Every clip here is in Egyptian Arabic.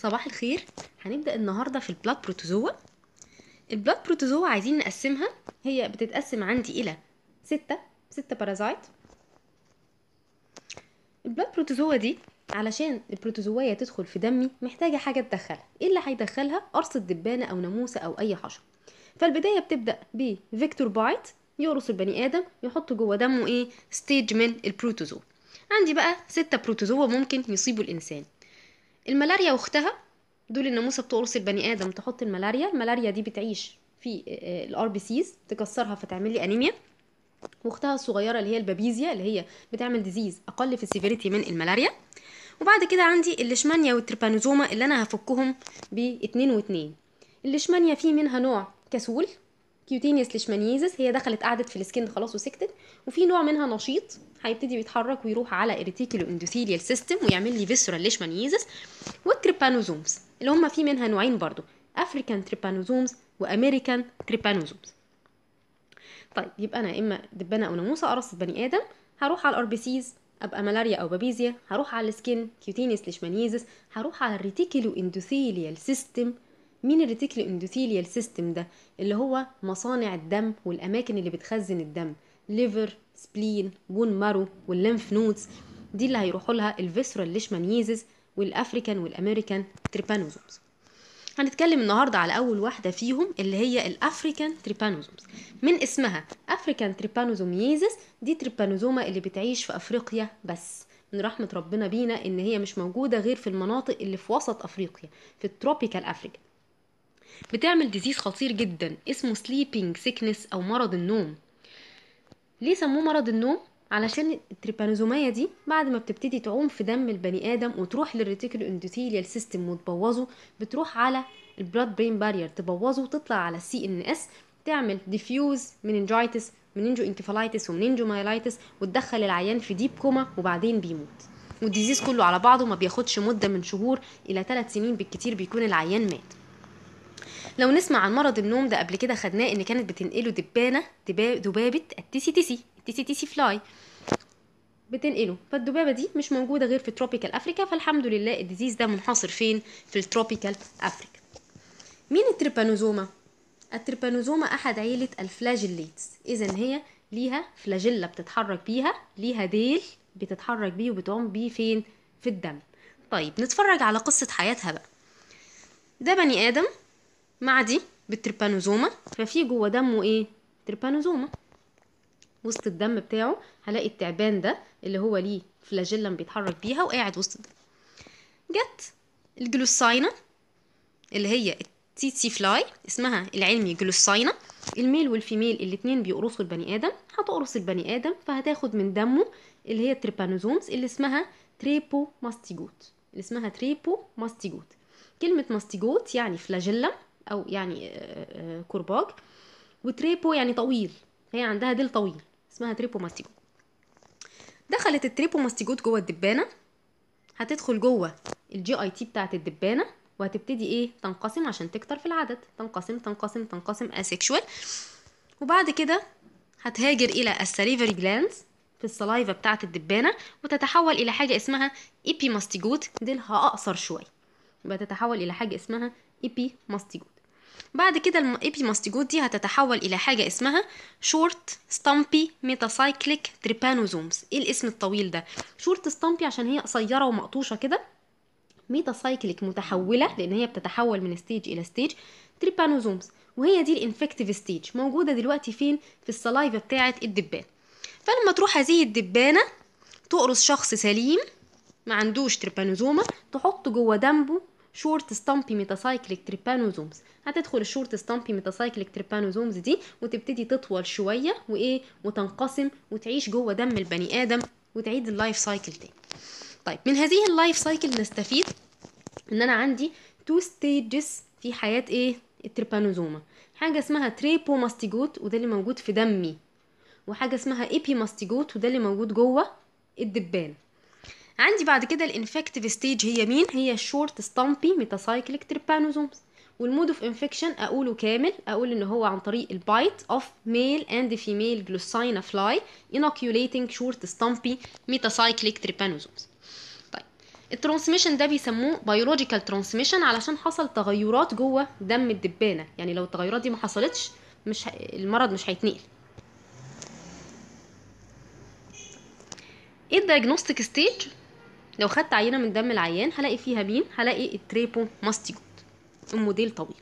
صباح الخير هنبدأ النهاردة في البلاد بروتوزوا البلاد بروتوزوا عايزين نقسمها هي بتتقسم عندي إلى ستة ستة بارازايت البلاد بروتوزوا دي علشان البروتوزواية تدخل في دمي محتاجة حاجة تدخلها ايه اللي هيدخلها قرصة دبانة أو ناموسة أو أي حشرة فالبداية بتبدأ بفيكتور بايت يقرص البني آدم يحط جوه دمه ايه ستيج من البروتوزوا عندي بقى ستة بروتوزوا ممكن يصيبوا الإنسان الملاريا واختها دول الناموسه بتقرص البني ادم تحط الملاريا الملاريا دي بتعيش في الار بي سيز تكسرها فتعمل لي انيميا واختها الصغيره اللي هي البابيزيا اللي هي بتعمل ديزيز اقل في السيفيريتي من الملاريا وبعد كده عندي الليشمانيا والتريبانوزوما اللي انا هفكهم باتنين واتنين الليشمانيا في منها نوع كسول كيوتينيوس ليشمانيزس هي دخلت قعدت في السكن خلاص وسكتت وفي نوع منها نشيط هيبتدي يتحرك ويروح على اريتيكولو اندوثيليال سيستم ويعمل لي فيسرال ليشمانيزس والتريبانوزومز اللي هم في منها نوعين برضو افريكان تريبانوزومز وامريكان تريبانوزومز طيب يبقى انا اما دبانه او ناموسه قرصت بني ادم هروح على الار بي سيز ابقى ملاريا او بابيزيا هروح على السكين كيوتينيوس ليشمانيزس هروح على الريتيكولو اندوثيليال سيستم مين الريتيكولو اندوثيليال سيستم ده اللي هو مصانع الدم والاماكن اللي بتخزن الدم ليفر سبلين بون مارو والليمف نودز دي اللي هيروحوا لها الفيسرال ليشمانيزز والافريكان والامريكان تريبانوزومز هنتكلم النهارده على اول واحده فيهم اللي هي الافريكان تريبانوزومز من اسمها افريكان تريبانوزوميزس دي تريبانوزوما اللي بتعيش في افريقيا بس من رحمه ربنا بينا ان هي مش موجوده غير في المناطق اللي في وسط افريقيا في التروبيكال افريكا بتعمل ديزيز خطير جدا اسمه سليبينج سيكنس او مرض النوم ليه سموه مرض النوم علشان التريبانوزومية دي بعد ما بتبتدي تعوم في دم البني ادم وتروح للريتيكولو اندوثيليال سيستم وتبوظه بتروح على البلاد برين بارير تبوظه وتطلع على السي ان اس تعمل ديفيوز مننجايتس مننجو انكفالايتس ومننجو مايلايتس وتدخل العيان في ديب كوما وبعدين بيموت والديزيز كله على بعضه ما بياخدش مدة من شهور إلى ثلاث سنين بالكتير بيكون العيان مات لو نسمع عن مرض النوم ده قبل كده خدناه ان كانت بتنقله دبانه دبابه التيسي تيسي التيسي تيسي فلاي بتنقله فالدبابه دي مش موجوده غير في تروبيكال افريكا فالحمد لله الديزيز ده منحصر فين في التروبيكال افريكا مين التريبانوزوما التريبانوزوما احد عيله الفلاجيليتس اذا هي ليها فلاجيلا بتتحرك بيها ليها ديل بتتحرك بيه وبتعوم بيه فين في الدم طيب نتفرج على قصه حياتها بقى ده بني ادم معدي بالتريبانوزوما ففي جوه دمه ايه تريبانوزوما وسط الدم بتاعه هلاقي التعبان ده اللي هو ليه فلاجيلم بيتحرك بيها وقاعد وسط الدم جت الجلوساينا اللي هي التيتسي فلاي اسمها العلمي جلوساينا الميل والفيميل الاتنين بيقرصوا البني ادم هتقرص البني ادم فهتاخد من دمه اللي هي التريبانوزومز اللي اسمها تريبو ماستيجوت اللي اسمها تريبو ماستيجوت كلمة ماستيجوت يعني فلاجيلم او يعني كرباج وتريبو يعني طويل هي عندها ديل طويل اسمها تريبو ماستيجوت دخلت التريبو ماستيجوت جوه الدبانه هتدخل جوه الجي اي تي بتاعت الدبانه وهتبتدي ايه تنقسم عشان تكتر في العدد تنقسم تنقسم تنقسم اسexual وبعد كده هتهاجر الى السليفري جلاندز في السلايفا بتاعت الدبانه وتتحول الى حاجه اسمها ايبي ماستيجوت ديلها اقصر شويه يبقى تتحول الى حاجه اسمها ايبي ماستيجوت بعد كده الايبي ماستيجوت دي هتتحول الى حاجه اسمها شورت ستامبي ميتاسايكليك تريبانوزومز ايه الاسم الطويل ده شورت ستامبي عشان هي قصيره ومقطوشه كده ميتاسايكليك متحوله لان هي بتتحول من ستيج الى ستيج تريبانوزومز وهي دي الانفكتيف ستيج موجوده دلوقتي فين في السلايفا بتاعه الدبان فلما تروح هذه الدبانه تقرص شخص سليم ما عندوش تريبانوزوما تحط جوه دمه شورت ستامبي ميتاسايكليك تريبانوزومز هتدخل الشورت ستامبي ميتاسايكليك تريبانوزومز دي وتبتدي تطول شويه وايه وتنقسم وتعيش جوه دم البني ادم وتعيد اللايف سايكل تاني طيب من هذه اللايف سايكل نستفيد ان انا عندي تو ستيجز في حياه ايه التريبانوزوما حاجه اسمها تريبو ماستيجوت وده اللي موجود في دمي وحاجه اسمها ايبي ماستيجوت وده اللي موجود جوه الدبان عندي بعد كده الانفكتيف ستيج هي مين هي الشورت ستامبي ميتاسايكليك تريبانوزومز والمود اوف انفكشن اقوله كامل اقول ان هو عن طريق البايت اوف ميل اند فيميل جلوساينا فلاي inoculating short stumpy metacyclic trypanosomes طيب الترانسميشن ده بيسموه بيولوجيكال ترانسميشن علشان حصل تغيرات جوه دم الدبانه يعني لو التغيرات دي ما حصلتش مش ه... المرض مش هيتنقل ايه الدايجنوستيك ستيج لو خدت عينه من دم العيان هلاقي فيها مين هلاقي التريبو ماستيجوت الموديل طويل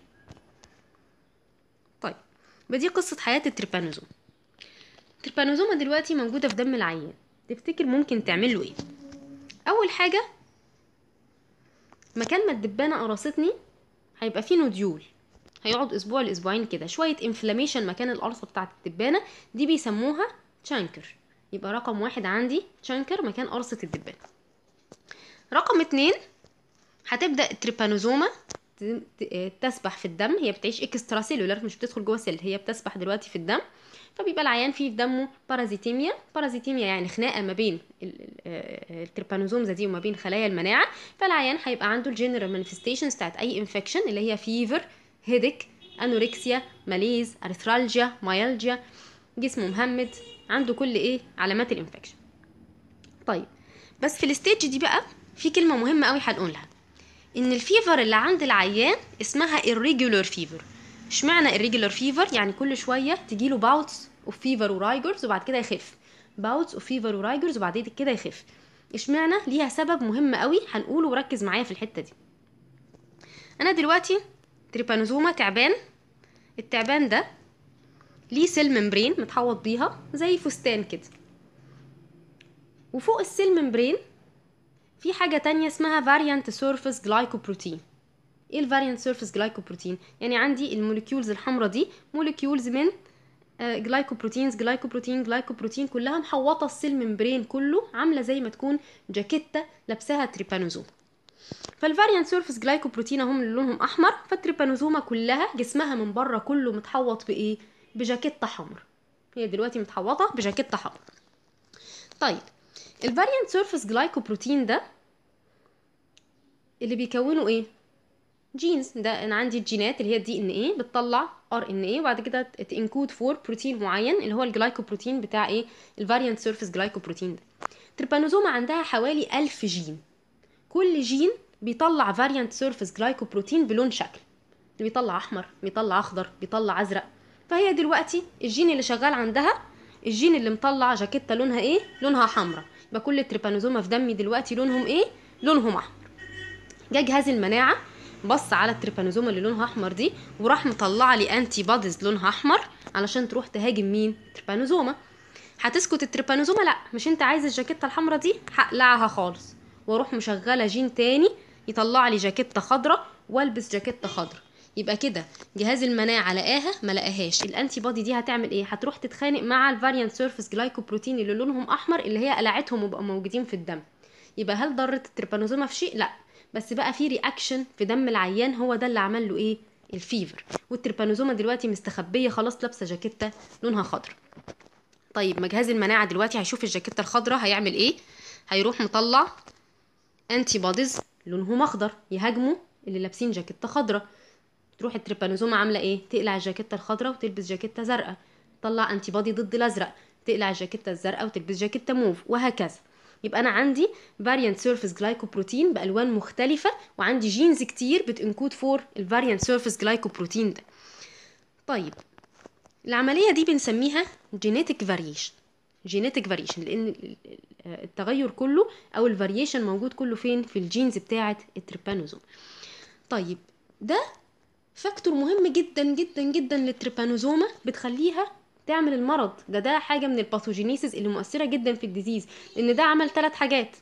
طيب بدي قصه حياه التريبانوزوم التريبانوزوما دلوقتي موجوده في دم العيان تفتكر ممكن تعمل له ايه اول حاجه مكان ما الدبانه قرصتني هيبقى فيه نوديول هيقعد اسبوع لاسبوعين كده شويه انفلاميشن مكان القرصه بتاعه الدبانه دي بيسموها تشانكر يبقى رقم واحد عندي تشانكر مكان قرصه الدبانه رقم اتنين هتبدا التريبانوزوما ت- ت- تسبح في الدم هي بتعيش اكسترا سيلولر مش بتدخل جوه سيل هي بتسبح دلوقتي في الدم فبيبقى العيان فيه في دمه بارازيتيميا بارازيتيميا يعني خناقه ما بين ال- ال- آه، التريبانوزومزا دي وما بين خلايا المناعه فالعيان هيبقى عنده الجنرال مانيفستيشنز بتاعت اي انفكشن اللي هي فيفر هيدك انوركسيا ماليز ارثرالجيا مايلجيا جسمه مهمد عنده كل ايه علامات الانفكشن طيب بس في الستيج دي بقى في كلمه مهمه قوي هنقولها ان الفيفر اللي عند العيان اسمها irregular fever اشمعنى irregular fever يعني كل شويه تجيله باوتس اوف فيفر ورايجرز وبعد كده يخف باوتس اوف فيفر ورايجرز وبعد كده يخف اشمعنى ليها سبب مهم قوي هنقوله وركز معايا في الحته دي انا دلوقتي تريبانوزوما تعبان التعبان ده ليه سيل ممبرين متحوط بيها زي فستان كده وفوق السيل ممبرين في حاجة تانية اسمها variant surface glycoprotein ايه الفاريانت سيرفيس جلايكوبروتين يعني عندي الموليكيولز الحمراء دي موليكيولز من جلايكوبروتينز جلايكوبروتين جلايكوبروتين كلها محوطه السيل ممبرين كله عامله زي ما تكون جاكيته لابساها تريبانوزوم فالفاريانت سيرفيس جلايكوبروتين هم اللي لونهم احمر فالتريبانوزوما كلها جسمها من بره كله متحوط بايه بجاكيته حمر هي دلوقتي متحوطه بجاكيته حمر طيب الفاريانت سيرفيس جلايكوبروتين ده اللي بيكونوا ايه جينز ده انا عندي الجينات اللي هي الدي ان ايه بتطلع ار ان ايه وبعد كده تنكود فور بروتين معين اللي هو الجلايكوبروتين بتاع ايه الفاريانت سيرفيس جلايكوبروتين ده تريبانوزوما عندها حوالي ألف جين كل جين بيطلع فاريانت سيرفيس جلايكوبروتين بلون شكل اللي بيطلع احمر بيطلع اخضر بيطلع ازرق فهي دلوقتي الجين اللي شغال عندها الجين اللي مطلع جاكيته لونها ايه لونها حمراء يبقى كل التريبانوزوما في دمي دلوقتي لونهم ايه لونهم احمر جه جهاز المناعه بص على التريبانوزوما اللي لونها احمر دي وراح مطلع لي انتي بوديز لونها احمر علشان تروح تهاجم مين تريبانوزوما هتسكت التريبانوزوما لا مش انت عايز الجاكيته الحمراء دي هقلعها خالص واروح مشغله جين تاني يطلع لي جاكيته خضراء والبس جاكيته خضراء يبقى كده جهاز المناعه لقاها ما لقاهاش الانتي بودي دي هتعمل ايه هتروح تتخانق مع الفاريانت سيرفيس جلايكوبروتين اللي لونهم احمر اللي هي قلعتهم وبقوا موجودين في الدم يبقى هل ضرت التريبانوزوما في شيء لا بس بقى في رياكشن في دم العيان هو ده اللي عمل له ايه الفيفر والتريبانوزوما دلوقتي مستخبيه خلاص لابسه جاكيته لونها خضر طيب ما جهاز المناعه دلوقتي هيشوف الجاكيته الخضراء هيعمل ايه هيروح مطلع انتي بوديز لونهم اخضر يهاجموا اللي لابسين جاكيته خضراء تروح التريبانوزوما عامله ايه تقلع الجاكيته الخضراء وتلبس جاكيته زرقاء تطلع انتي بودي ضد الازرق تقلع الجاكيته الزرقاء وتلبس جاكيته موف وهكذا يبقى انا عندي فاريانت سيرفيس جلايكوبروتين بالوان مختلفه وعندي جينز كتير بتنكود فور الفاريانت سيرفيس جلايكوبروتين ده طيب العمليه دي بنسميها جينيتك فاريشن جينيتك فاريشن لان التغير كله او الفاريشن موجود كله فين في الجينز بتاعه التريبانوزوم طيب ده فاكتور مهم جدا جدا جدا للتريبانوزوما بتخليها تعمل المرض ده ده حاجه من الباثوجينيسيس اللي مؤثره جدا في الديزيز لان ده عمل ثلاث حاجات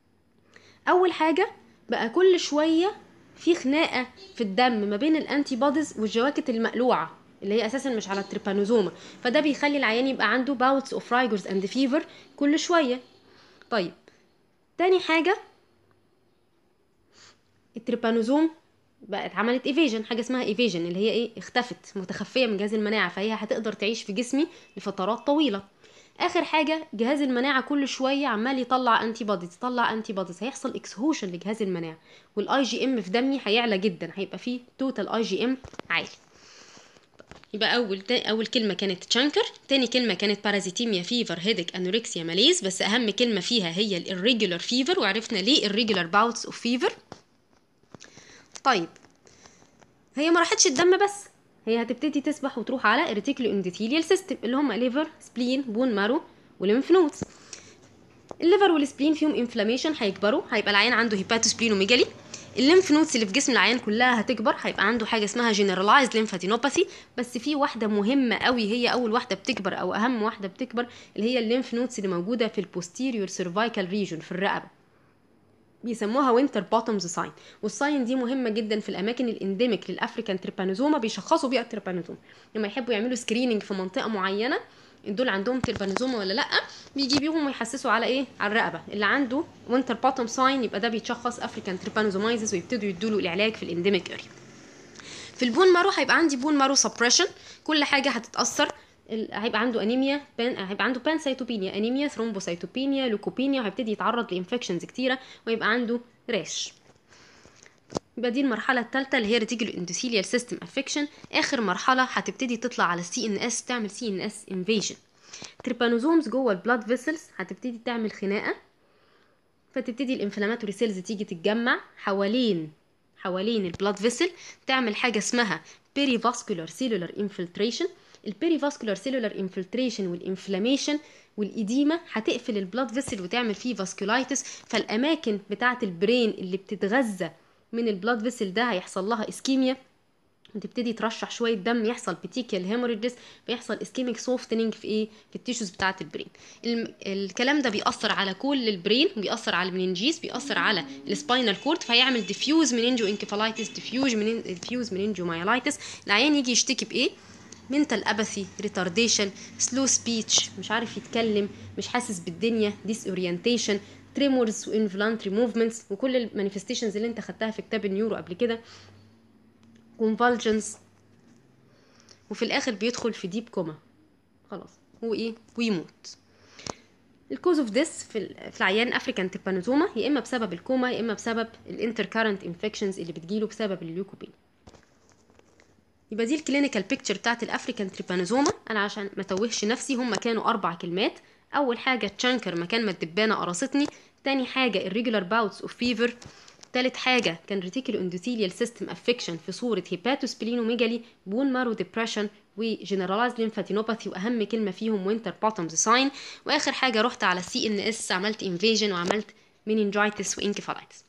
اول حاجه بقى كل شويه في خناقه في الدم ما بين الانتي بوديز والجواكت المقلوعه اللي هي اساسا مش على التريبانوزوما فده بيخلي العيان يبقى عنده باوتس اوف رايجرز اند فيفر كل شويه طيب تاني حاجه التريبانوزوم بقت عملت ايفيجن حاجه اسمها ايفيجن اللي هي ايه اختفت متخفيه من جهاز المناعه فهي هتقدر تعيش في جسمي لفترات طويله اخر حاجه جهاز المناعه كل شويه عمال يطلع انتي بوديز يطلع انتي بوديز هيحصل اكسهوشن لجهاز المناعه والاي جي ام في دمي هيعلى جدا هيبقى فيه توتال اي جي ام عالي يبقى اول تا- اول كلمه كانت تشانكر تاني كلمه كانت بارازيتيميا فيفر هيدك انوركسيا ماليز بس اهم كلمه فيها هي الريجولار فيفر وعرفنا ليه الريجولار باوتس اوف فيفر طيب هي ما راحتش الدم بس هي هتبتدي تسبح وتروح على الريتيكولو اندوثيليال سيستم اللي هم ليفر سبلين بون مارو وليمف نودز الليفر والسبلين فيهم انفلاميشن هيكبروا هيبقى العيان عنده هيباتوسبلينوميجالي الليمف نودز اللي في جسم العيان كلها هتكبر هيبقى عنده حاجه اسمها جنرالايزد ليمفادينوباثي بس في واحده مهمه قوي هي اول واحده بتكبر او اهم واحده بتكبر اللي هي الليمف نودز اللي موجوده في البوستيريور سيرفايكال ريجون في الرقبه بيسموها وينتر بوتومز ساين والساين دي مهمه جدا في الاماكن الانديميك للافريكان تريبانوزوما بيشخصوا بيها التريبانوزوما لما يحبوا يعملوا سكريننج في منطقه معينه دول عندهم تريبانوزوما ولا لا بيجيبوهم ويحسسوا على ايه على الرقبه اللي عنده وينتر بوتوم ساين يبقى ده بيتشخص افريكان تريبانوزومايزس ويبتدوا يدوا له العلاج في الانديميك اريا في البون مارو هيبقى عندي بون مارو سبريشن كل حاجه هتتاثر ال- هيبقى عنده انيميا بان هيبقى عنده بانسيتوبينيا انيميا ثرومبوسيتوبينيا لوكوبينيا وهيبتدي يتعرض لانفكشنز كتيره ويبقى عنده راش يبقى دي المرحلة الثالثة اللي هي ريتيكولو اندوثيليال سيستم افكشن اخر مرحلة هتبتدي تطلع على السي ان اس تعمل سي ان اس انفيجن تريبانوزومز جوه البلاد فيسلز هتبتدي تعمل خناقة فتبتدي الانفلاماتوري سيلز تيجي تتجمع حوالين حوالين البلاد فيسل تعمل حاجة اسمها perivascular cellular infiltration البيريفاسكولار سيلولار انفلتريشن والانفلاميشن والإديمة هتقفل البلاد فيسل وتعمل فيه فاسكولايتس فالأماكن بتاعة البرين اللي بتتغذى من البلاد فيسل ده هيحصل لها اسكيميا وتبتدي ترشح شويه دم يحصل بيتيكيال هيموريدجز فيحصل اسكيميك سوفتنينج في ايه في التيشوز بتاعه البرين الم... الكلام ده بيأثر على كل البرين بيأثر على المننجيز بيأثر على السباينال كورد فيعمل ديفيوز مننجو انكفالايتس ديفيوز منين ديفيوز مننجو مايلايتس العيان يجي يشتكي بايه منتال اباثي ريتارديشن سلو سبيتش مش عارف يتكلم مش حاسس بالدنيا ديس اورينتيشن تريمورز وانفلانتري موفمنتس وكل المانيفستيشنز اللي انت خدتها في كتاب النيورو قبل كده convulsions وفي الاخر بيدخل في ديب كوما خلاص هو ايه ويموت الكوز اوف ديس في ال- في العيان افريكان تيبانوزوما يا اما بسبب الكوما يا اما بسبب الانتر كارنت انفكشنز اللي بتجيله بسبب الليوكوبين يبقى دي الكلينيكال بيكتشر بتاعت الافريكان تريبانوزوما انا عشان ما توهش نفسي هم كانوا اربع كلمات اول حاجه تشانكر مكان ما الدبانه قرصتني تاني حاجه الريجولار باوتس اوف فيفر تالت حاجة كان ريتيكولو اندوثيليال سيستم افكشن في صورة هيباتوسبلينوميجالي بون مارو ديبريشن وجنرالايز ليمفاتينوباثي واهم كلمة فيهم وينتر بوتومز ساين واخر حاجة رحت على السي ان اس عملت انفيجن وعملت مينينجايتس وانكفالايتس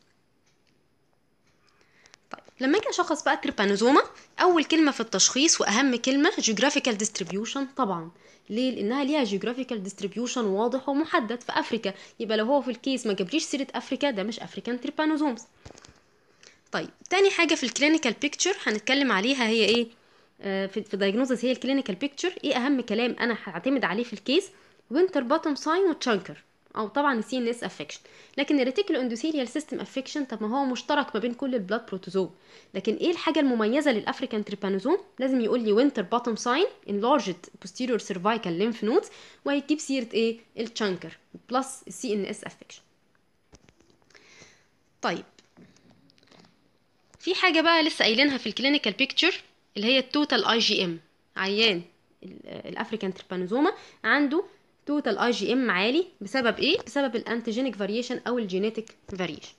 طيب لما اجي اشخص بقى تريبانوزوما اول كلمه في التشخيص واهم كلمه جيوغرافيكال ديستريبيوشن طبعا ليه لانها ليها جيوغرافيكال ديستريبيوشن واضح ومحدد في افريكا يبقى لو هو في الكيس ما جابليش سيره افريكا ده مش افريكان تريبانوزومز طيب تاني حاجه في الكلينيكال بيكتشر هنتكلم عليها هي ايه آه، في في دايجنوزس هي الكلينيكال بيكتشر ايه اهم كلام انا هعتمد عليه في الكيس وينتر بوتوم ساين وتشانكر او طبعا السي ان اس افكشن لكن الريتيكولو اندوثيليال سيستم افكشن طب ما هو مشترك ما بين كل البلاد بروتوزوم لكن ايه الحاجه المميزه للافريكان تريبانوزوم لازم يقول لي وينتر بوتوم ساين انلارجد posterior cervical lymph nodes وهيجيب سيره ايه التشانكر بلس السي ان اس افكشن طيب في حاجه بقى لسه قايلينها في الكلينيكال بيكتشر اللي هي التوتال اي جي ام عيان ال- الافريكان تريبانوزوما عنده توتال اي جي ام عالي بسبب ايه بسبب الانتيجينيك فاريشن او الجينيتك فاريشن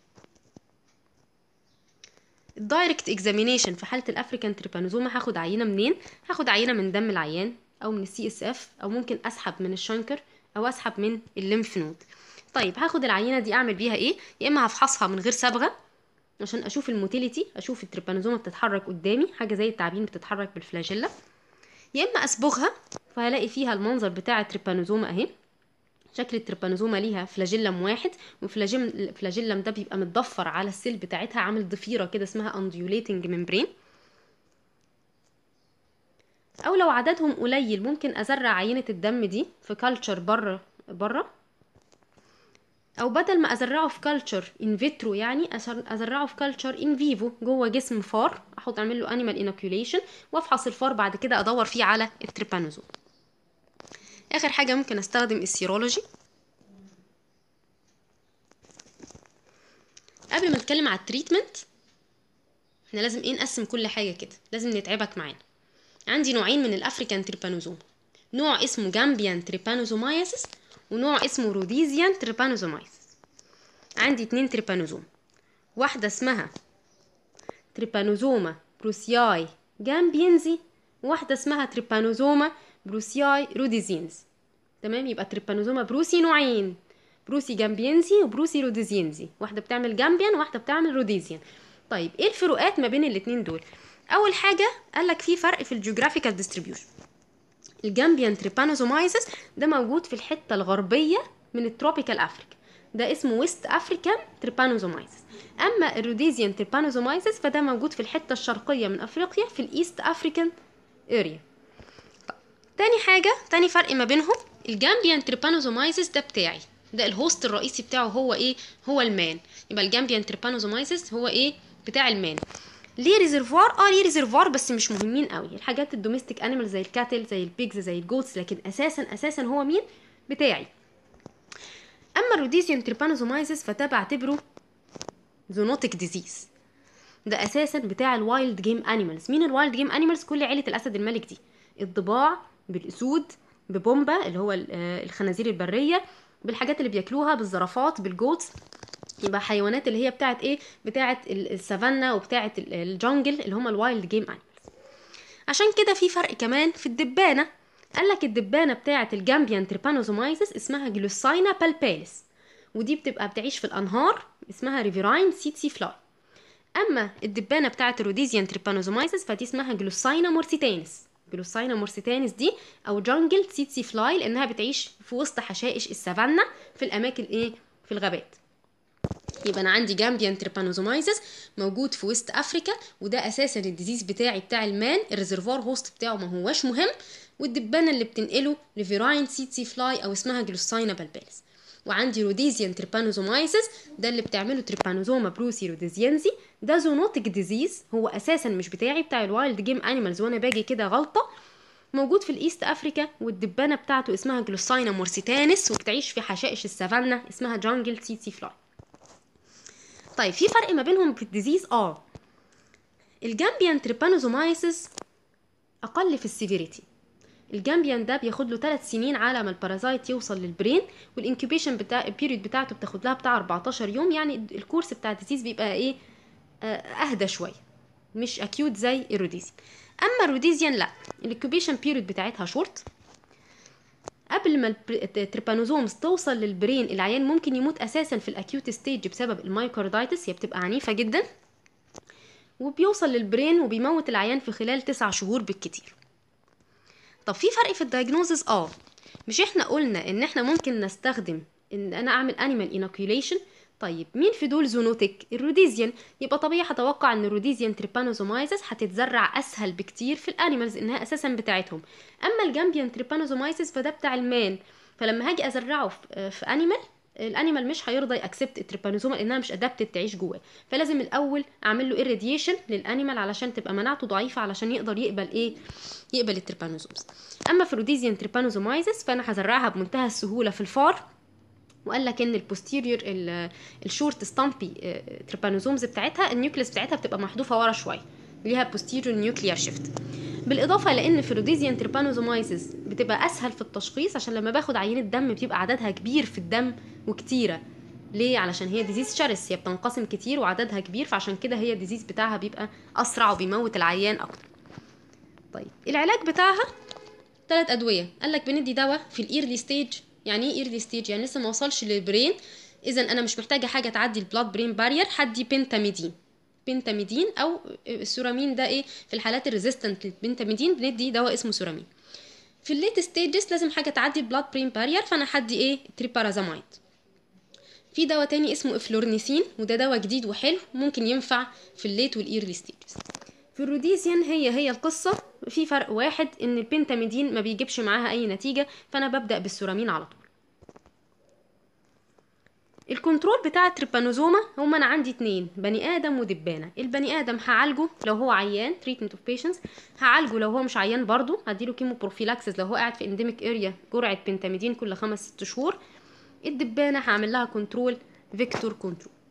الدايركت اكزامينيشن في حاله الافريكان تريبانوزوما هاخد عينه منين هاخد عينه من دم العيان او من السي اس اف او ممكن اسحب من الشنكر او اسحب من الليمف نود طيب هاخد العينه دي اعمل بيها ايه يا اما هفحصها من غير صبغه عشان اشوف الموتيليتي اشوف التريبانوزوما بتتحرك قدامي حاجه زي التعابين بتتحرك بالفلاجيلا يا اما اصبغها فهلاقي فيها المنظر بتاع التريبانوزوما اهي شكل التريبانوزوما ليها فلاجيلم واحد والفلاجيلم الفلاجيلم ده بيبقى متضفر على السيل بتاعتها عامل ضفيره كده اسمها انديوليتنج ممبرين او لو عددهم قليل ممكن ازرع عينه الدم دي في كلتشر بره بره او بدل ما ازرعه في كلتشر ان فيترو يعني أزر- ازرعه في كلتشر ان فيفو جوه جسم فار احط اعمل له انيمال انوكيوليشن وافحص الفار بعد كده ادور فيه على التريبانوزوم اخر حاجه ممكن استخدم السيرولوجي قبل ما نتكلم على التريتمنت احنا لازم ايه نقسم كل حاجه كده لازم نتعبك معانا عندي نوعين من الافريكان تريبانوزوم نوع اسمه جامبيان تريبانوزومايسيس ونوع اسمه روديزيان تريبانوزومايسيس عندي اتنين تريبانوزوم واحدة اسمها تريبانوزوما بروسياي جامبينزي وواحدة اسمها تريبانوزوما بروسياي روديزينز تمام يبقى تريبانوزوما بروسي نوعين بروسي جامبينزي وبروسي روديزينزي واحدة بتعمل جامبيان وواحدة بتعمل روديزيان طيب ايه الفروقات ما بين الاتنين دول اول حاجة قالك في فرق في الجيوغرافيكال ديستريبيوشن الجامبيان تريبانوزومايسيس ده موجود في الحتة الغربية من التروبيكال افريكا ده اسمه ويست افريكان تريبانوزومايسيس اما الروديزيان تريبانوزومايسيس فده موجود في الحتة الشرقية من افريقيا في الايست افريكان اريا تاني حاجة تاني فرق ما بينهم الجامبيان تريبانوزومايسيس ده بتاعي ده الهوست الرئيسي بتاعه هو ايه هو المان يبقى الجامبيان تريبانوزومايسيس هو ايه بتاع المان ليه ريزرفوار اه ليه ريزرفوار بس مش مهمين قوي الحاجات الدوميستيك انيمال زي الكاتل زي البيجز زي الجوتس لكن اساسا اساسا هو مين بتاعي اما الروديزيان تريبانوزومايسيس فده بعتبره زونوتيك ديزيز ده اساسا بتاع الوايلد جيم انيمالز مين الوايلد جيم انيمالز كل عيله الاسد الملك دي الضباع بالاسود ببومبا اللي هو الخنازير البريه بالحاجات اللي بياكلوها بالزرافات بالجوتس يبقى حيوانات اللي هي بتاعت ايه بتاعت السافانا وبتاعت الجونجل اللي هم الوايلد جيم انيمالز عشان كده في فرق كمان في الدبانه قال لك الدبانه بتاعت الجامبيان تريبانوزومايسيس اسمها جلوساينا بالباليس ودي بتبقى بتعيش في الانهار اسمها ريفيراين سيتسي فلاي اما الدبانه بتاعت الروديزيان تريبانوزومايسيس فدي اسمها جلوساينا مورسيتانس جلوساينا مورسيتانس دي او جونجل سيتسي فلاي لانها بتعيش في وسط حشائش السافانا في الاماكن ايه في الغابات يبقى انا عندي جامبيان تريبانوزومايسيس موجود في ويست افريكا وده اساسا الديزيز بتاعي بتاع المان الريزرفوار هوست بتاعه ما هواش مهم والدبانه اللي بتنقله لفيراين سيتسي فلاي او اسمها جلوساينا بالبالس وعندي روديزيان تريبانوزومايسيس ده اللي بتعمله تريبانوزوما بروسي روديزيانزي ده زونوتيك ديزيز هو اساسا مش بتاعي بتاع الوايلد جيم انيمالز وانا باجي كده غلطه موجود في الايست افريكا والدبانه بتاعته اسمها جلوساينا مورسيتانس وبتعيش في حشائش السافانا اسمها جانجل تيتي فلاي طيب في فرق ما بينهم في الديزيز اه الجامبيان تريبانوزومايسيس اقل في السيفيريتي الجامبيان ده بياخد له 3 سنين على ما البارازايت يوصل للبرين والانكيوبيشن بتاع البيريود بتاعته بتاخد لها بتاع 14 يوم يعني الكورس بتاع الديزيز بيبقى ايه آه اهدى شويه مش اكيوت زي الروديزيان اما الروديزيان لا الانكيوبيشن بيريود بتاعتها شورت قبل ما التريبانوزومز توصل للبرين العيان ممكن يموت اساسا في الاكيوت ستيج بسبب المايكاردايتس هي بتبقى عنيفه جدا وبيوصل للبرين وبيموت العيان في خلال تسع شهور بالكتير طب في فرق في الدايجنوزز اه مش احنا قلنا ان احنا ممكن نستخدم ان انا اعمل انيمال انوكيوليشن طيب مين في دول زونوتيك الروديزيان يبقى طبيعي هتوقع ان الروديزيان تريبانوزومايسيس هتتزرع اسهل بكتير في الانيمالز انها اساسا بتاعتهم اما الجامبيان تريبانوزومايسيس فده بتاع المان فلما هاجي ازرعه في, في انيمال الانيمال مش هيرضى ياكسبت التريبانوزوما لانها مش ادابتد تعيش جواه فلازم الاول اعمل له irradiation للانيمال علشان تبقى مناعته ضعيفه علشان يقدر يقبل ايه يقبل التريبانوزومز اما في الروديزيان تريبانوزومايسيس فانا هزرعها بمنتهى السهوله في الفار وقال لك ان البوستيريور الشورت ستامبي تريبانوزومز بتاعتها النيوكليس بتاعتها بتبقى محذوفه ورا شويه ليها بوستيريور نيوكليار شيفت بالاضافه لان في الروديزيان تريبانوزومايسيس بتبقى اسهل في التشخيص عشان لما باخد عينه دم بتبقى عددها كبير في الدم وكتيره ليه علشان هي ديزيز شرس هي بتنقسم كتير وعددها كبير فعشان كده هي الديزيز بتاعها بيبقى اسرع وبيموت العيان اكتر طيب العلاج بتاعها ثلاث ادويه قال لك بندي دواء في الايرلي ستيج يعني ايه ايرلي ستيج يعني لسه ما وصلش للبرين اذا انا مش محتاجه حاجه تعدي البلاد برين بارير هدي بنتاميدين بنتاميدين او السورامين ده ايه في الحالات الريزيستنت للبنتاميدين بندي دواء اسمه سورامين في الليت ستيجز لازم حاجه تعدي البلاد برين بارير فانا هدي ايه تريبارازامايد في دواء تاني اسمه افلورنيسين وده دواء جديد وحلو ممكن ينفع في الليت والايرلي ستيجز في الروديزيان هي هي القصة في فرق واحد ان البنتاميدين ما بيجيبش معاها اي نتيجة فانا ببدأ بالسورامين على طول الكنترول بتاع التريبانوزوما هما انا عندي اتنين بني ادم ودبانه البني ادم هعالجه لو هو عيان تريتمنت اوف بيشنتس هعالجه لو هو مش عيان برضه هديله كيمو بروفيلاكسس لو هو قاعد في انديميك اريا جرعه بنتاميدين كل خمس ست شهور الدبانه هعمل لها كنترول فيكتور كنترول